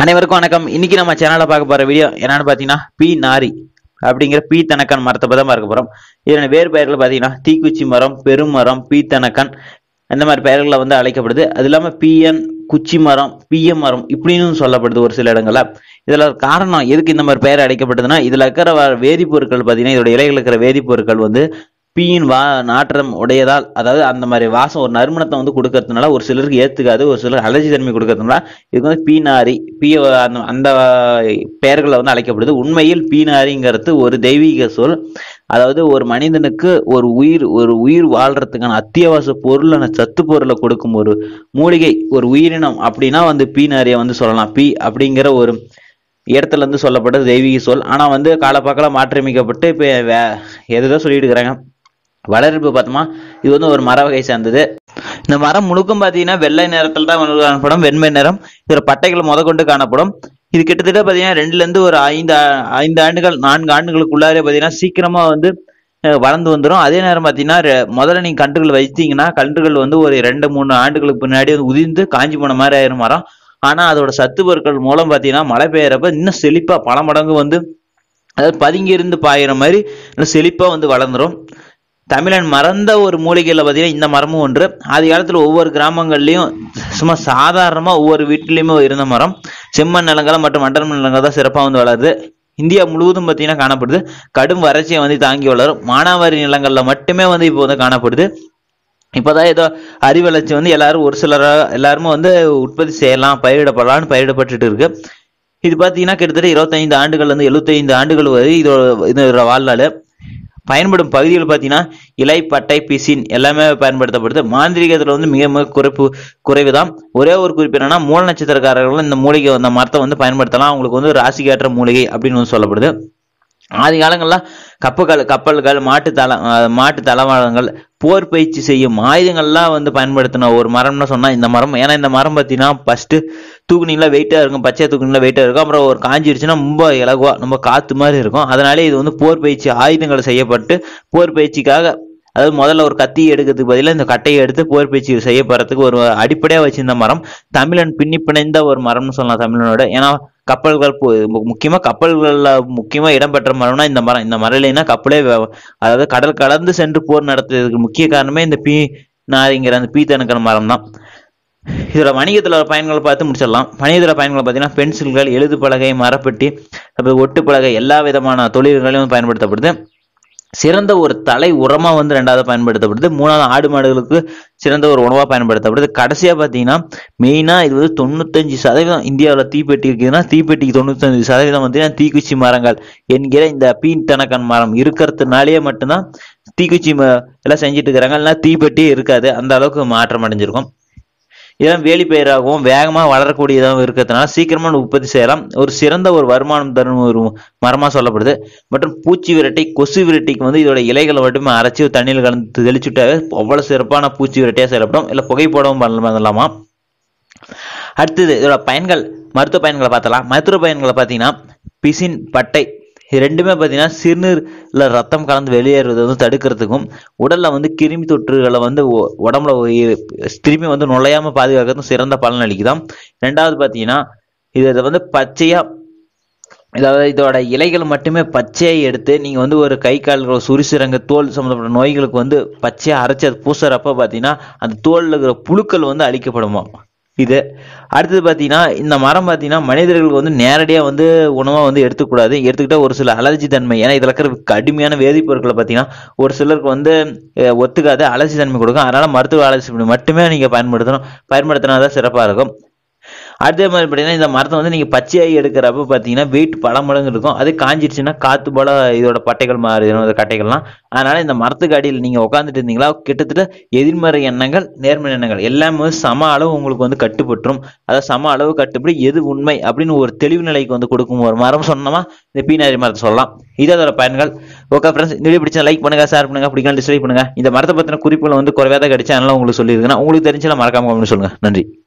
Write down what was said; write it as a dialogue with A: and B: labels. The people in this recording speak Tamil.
A: அனைவருக்கும் வணக்கம் இன்னைக்கு நம்ம சேனல்ல பார்க்க போற வீடியோ என்னன்னு பாத்தீங்கன்னா பி நாரி அப்படிங்கிற பீ தனக்கன் மரத்தை பத்தி தான் பார்க்க போறோம் இதன வேறு பெயர்கள் பாத்தீங்கன்னா தீக்குச்சி மரம் பெருமரம் பீ தனக்கன் இந்த மாதிரி பெயர்கள்ல வந்து அழைக்கப்படுது அது இல்லாம பிஎன் குச்சி மரம் பிஎம் மரம் இப்படின்னு சொல்லப்படுது ஒரு சில இடங்கள்ல இதுல ஒரு காரணம் எதுக்கு இந்த மாதிரி பெயர் அழைக்கப்படுதுன்னா இதுல இருக்கிற வ- வேதிப்பொருட்கள் பாத்தீங்கன்னா இதோட இலைகள் இருக்கிற வேதிப்பொருட்கள் வந்து பீயின் வா நாற்றம் உடையதால் அதாவது அந்த மாதிரி வாசம் ஒரு நறுமணத்தை வந்து கொடுக்கறதுனால ஒரு சிலருக்கு ஏத்துக்காது ஒரு சிலருக்கு அலர்ஜி தன்மை கொடுக்கறதுனால இதுக்கு வந்து பீனாரி பீ அந்த அந்த பெயர்களை வந்து அழைக்கப்படுது உண்மையில் பீனாரிங்கிறது ஒரு தெய்வீக சொல் அதாவது ஒரு மனிதனுக்கு ஒரு உயிர் ஒரு உயிர் வாழ்றதுக்கான அத்தியாவசிய பொருளான சத்து பொருளை கொடுக்கும் ஒரு மூலிகை ஒரு உயிரினம் அப்படின்னா வந்து பீனாரியை வந்து சொல்லலாம் பீ அப்படிங்கிற ஒரு இடத்துல இருந்து சொல்லப்பட்டது தெய்வீக சொல் ஆனா வந்து காலப்போக்கில் மாற்றியமைக்கப்பட்டு இப்போ வே எதுதான் சொல்லிட்டு இருக்கிறாங்க வளர்ப்பு பார்த்தோமா இது வந்து ஒரு மர வகை சார்ந்தது இந்த மரம் முழுக்கும் பார்த்தீங்கன்னா வெள்ளை நிறத்தில் தான் வந்து காணப்படும் வெண்மை நிறம் இதில் பட்டைகள் முத கொண்டு காணப்படும் இது கிட்டத்தட்ட பார்த்தீங்கன்னா ரெண்டுல இருந்து ஒரு ஐந்து ஆ- ஐந்து ஆண்டுகள் நான்கு ஆண்டுகளுக்குள்ளாரே பார்த்தீங்கன்னா சீக்கிரமா வந்து அஹ், வளர்ந்து வந்துடும் அதே நேரம் பார்த்தீங்கன்னா ரெ- முதல்ல நீங்க கன்றுகள் வைத்தீங்கன்னா கன்றுகள் வந்து ஒரு ரெண்டு மூணு ஆண்டுகளுக்கு பின்னாடி வந்து உதிர்ந்து காஞ்சி போன மாதிரி ஆயிரும் மரம் ஆனா அதோட சத்து பொருட்கள் மூலம் பார்த்தீங்கன்னா மழை பெய்யறப்ப இன்னும் செழிப்பா பல மடங்கு வந்து அதாவது பதுங்கி இருந்து பாயிற மாதிரி இன்னும் செழிப்பா வந்து வளர்ந்துரும் தமிழன் மறந்த ஒரு மூலிகையில் பார்த்தீங்கன்னா இந்த மரமும் ஒன்று ஆதி காலத்தில் ஒவ்வொரு கிராமங்கள்லையும் சும்மா சாதாரணமாக ஒவ்வொரு வீட்டிலையுமே இருந்த மரம் செம்மண் நிலங்கள் மற்றும் மண்டல் நிலங்கள் தான் சிறப்பாக வந்து வளருது இந்தியா முழுவதும் பார்த்தீங்கன்னா காணப்படுது கடும் வறட்சியை வந்து தாங்கி வளரும் மானாவாரி நிலங்களில் மட்டுமே வந்து இப்போ வந்து காணப்படுது இப்போதான் ஏதோ அறிவளர்ச்சி வந்து எல்லாரும் ஒரு சிலராக எல்லாருமே வந்து உற்பத்தி செய்யலாம் பயிரிடப்படலாம்னு பயிரிடப்பட்டுட்டு இருக்கு இது பார்த்தீங்கன்னா கிட்டத்தட்ட இருபத்தைந்து ஆண்டுகள் இருந்து எழுபத்தைந்து ஆண்டுகள் வரை இதோட இதோட வாழ்நாள் பயன்படும் பகுதிகள் பார்த்தீங்கன்னா இலை பட்டை பிசின் எல்லாமே பயன்படுத்தப்படுது மாந்திரிகத்தில் வந்து மிக மிக குறைப்பு குறைவு தான் ஒரே ஒரு குறிப்பு என்னன்னா மூல நட்சத்திரக்காரர்கள் இந்த மூலிகை அந்த மரத்தை வந்து பயன்படுத்தலாம் அவங்களுக்கு வந்து ராசிக்கேற்ற மூலிகை அப்படின்னு வந்து சொல்லப்படுது ஆதி காலங்கள்ல கப்பல்கள் கப்பல்கள் மாட்டு தள அஹ் மாட்டு தளவாடங்கள் போர் பயிற்சி செய்யும் ஆயுதங்கள்லாம் வந்து பயன்படுத்தின ஒரு மரம்னு சொன்னா இந்த மரம் ஏன்னா இந்த மரம் பார்த்தீங்கன்னா ஃபர்ஸ்ட் தூக்குனீங்களா வெயிட்டா இருக்கும் பச்சை தூக்குனீங்களா வெயிட்டா இருக்கும் அப்புறம் ஒரு காஞ்சிருச்சுன்னா ரொம்ப இலகுவா ரொம்ப காத்து மாதிரி இருக்கும் அதனாலே இது வந்து போர் பயிற்சி ஆயுதங்கள் செய்யப்பட்டு போர் பயிற்சிக்காக அதாவது முதல்ல ஒரு கத்தி எடுக்கிறதுக்கு பதிலாக இந்த கட்டையை எடுத்து போர் பயிற்சி செய்யப்படுறதுக்கு ஒரு அடிப்படையாக வச்சிருந்த மரம் தமிழன் பின்னி பிணைந்த ஒரு மரம்னு சொல்லலாம் தமிழனோட ஏன்னா கப்பல்கள் போ- மு- முக்கியமா கப்பல்கள்ல முக்கியமா இடம்பெற்ற மரம்னா இந்த மரம் இந்த மரம் இல்லைன்னா கப்பலே வே- அதாவது கடல் கடந்து சென்று போர் நடத்துறதுக்கு முக்கிய காரணமே இந்த பீ நாரிங்கிற அந்த பீத்தணுக்கிற மரம் தான் இதோட வணிகத்துல வர பயன்களை பார்த்து முடிச்சிடலாம் வணிகத்துல பயன்களை பார்த்தீங்கன்னா பென்சில்கள் எழுது பலகை மரப்பெட்டி அப்புறம் ஒட்டு பலகை எல்லா விதமான தொழில்களையும் பயன்படுத்தப்படுது சிறந்த ஒரு தலை உரமா வந்து ரெண்டாவது பயன்படுத்தப்படுது மூணாவது ஆடு மாடுகளுக்கு சிறந்த ஒரு உணவா பயன்படுத்தப்படுது கடைசியா பாத்தீங்கன்னா மெயினா இது வந்து தொண்ணூத்தஞ்சு சதவீதம் இந்தியாவில் தீப்பெட்டி இருக்குதுன்னா தீப்பெட்டிக்கு தொண்ணூத்தஞ்சு சதவீதம் வந்து தீக்குச்சி மரங்கள் என்கிற இந்த பீன் தனக்கன் மரம் இருக்கிறதுனாலேயே மட்டும்தான் தீக்குச்சி ம- எல்லாம் செஞ்சுட்டு இருக்கிறாங்க இல்லைன்னா தீப்பெட்டி இருக்காது அந்த அளவுக்கு மாற்றம் அடைஞ்சிருக்கும் இதெல்லாம் வேலி பயிராகவும் வேகமாக வளரக்கூடியதாகவும் இருக்கிறதுனால சீக்கிரமா உற்பத்தி செய்யலாம் ஒரு சிறந்த ஒரு வருமானம் தரும் ஒரு மரமா சொல்லப்படுது மற்றும் பூச்சி விரட்டி கொசு விரட்டிக்கு வந்து இதோட இலைகளை மட்டுமே அரைச்சி தண்ணியில் கலந்து தெளிச்சுட்டாவே அவ்வளவு சிறப்பான பூச்சி விரட்டியா செயல்படும் இல்லை புகை போடவும் பண்ணலாமா அடுத்தது இதோட பயன்கள் மருத்துவ பயன்களை பார்த்தலாம் மருத்துவ பயன்களை பார்த்தீங்கன்னா பிசின் பட்டை இது ரெண்டுமே பார்த்தீங்கன்னா சிறுநீர்ல ரத்தம் கலந்து வெளியேறுவதை வந்து தடுக்கிறதுக்கும் உடல்ல வந்து கிருமி தொற்றுகளை வந்து ஒ- உடம்புல ஒரு- திரும்பி வந்து நுழையாம பாதுகாக்கிறதுக்கும் சிறந்த பலன் அளிக்குதாம் ரெண்டாவது பார்த்தீங்கன்னா இதை வந்து பச்சையா அதாவது இதோட இலைகள் மட்டுமே பச்சையை எடுத்து நீங்க வந்து ஒரு கை கால்கள் சுரிசிறங்க தோல் சம்மந்தப்பட்ட நோய்களுக்கு வந்து பச்சையா அரைச்சி அது பூசுறப்ப பார்த்தீங்கன்னா அந்த தோல்ல இருக்கிற புழுக்கள் வந்து அழிக்கப்படுமா இது அடுத்தது பார்த்தீங்கன்னா இந்த மரம் பார்த்தீங்கன்னா மனிதர்களுக்கு வந்து நேரடியாக வந்து உணவாக வந்து எடுத்துக்கூடாது எடுத்துக்கிட்டா ஒரு சில அலர்ஜி தன்மை ஏன்னா இதில் இருக்கிற கடுமையான வேதிப்பொருட்களை பார்த்தீங்கன்னா ஒரு சிலருக்கு வந்து அஹ், ஒத்துக்காது அலர்ஜி தன்மை கொடுக்கும் அதனால மருத்துவ ஆலோசனை மட்டுமே நீங்கள் பயன்படுத்தணும் பயன்படுத்தினா தான் சிறப்பாக இருக்கும் அதே மாதிரி பார்த்தீங்கன்னா இந்த மரத்தை வந்து நீங்கள் பச்சையாகி எடுக்கிறப்ப பார்த்தீங்கன்னா வெயிட் பல மடங்கு இருக்கும் அது காஞ்சிருச்சுன்னா காற்று போல இதோட பட்டைகள் மாறிடும் இந்த கட்டைகள்லாம் அதனால இந்த மரத்துக்கு அடியில் நீங்கள் உட்காந்துட்டு இருந்தீங்களா கிட்டத்தட்ட எதிர்மறை எண்ணங்கள் நேர்மறை எண்ணங்கள் எல்லாமே சம அளவு உங்களுக்கு வந்து கட்டுப்பட்டுரும் அதாவது சம அளவு கட்டுப்படி எது உண்மை அப்படின்னு ஒரு தெளிவு நிலைக்கு வந்து கொடுக்கும் ஒரு மரம் சொன்னோமா இந்த பீனாரி மரத்தை சொல்லலாம் இது அதோட பயன்கள் ஓகே ஃப்ரெண்ட்ஸ் இந்த வீடியோ பிடிச்சா லைக் பண்ணுங்க ஷேர் பண்ணுங்க பிடிக்கலாம் டிஸ்லைக் பண்ணுங்க இந்த மரத்தை பற்றின குறிப்புகள் வந்து குறைவாக தான் கிடைச்சா அதனால உங்களுக்கு சொல்லியிருக்கேன் உங்களுக்கு தெரிஞ்சலாம் மறக்காம comment சொல்லுங்க நன்றி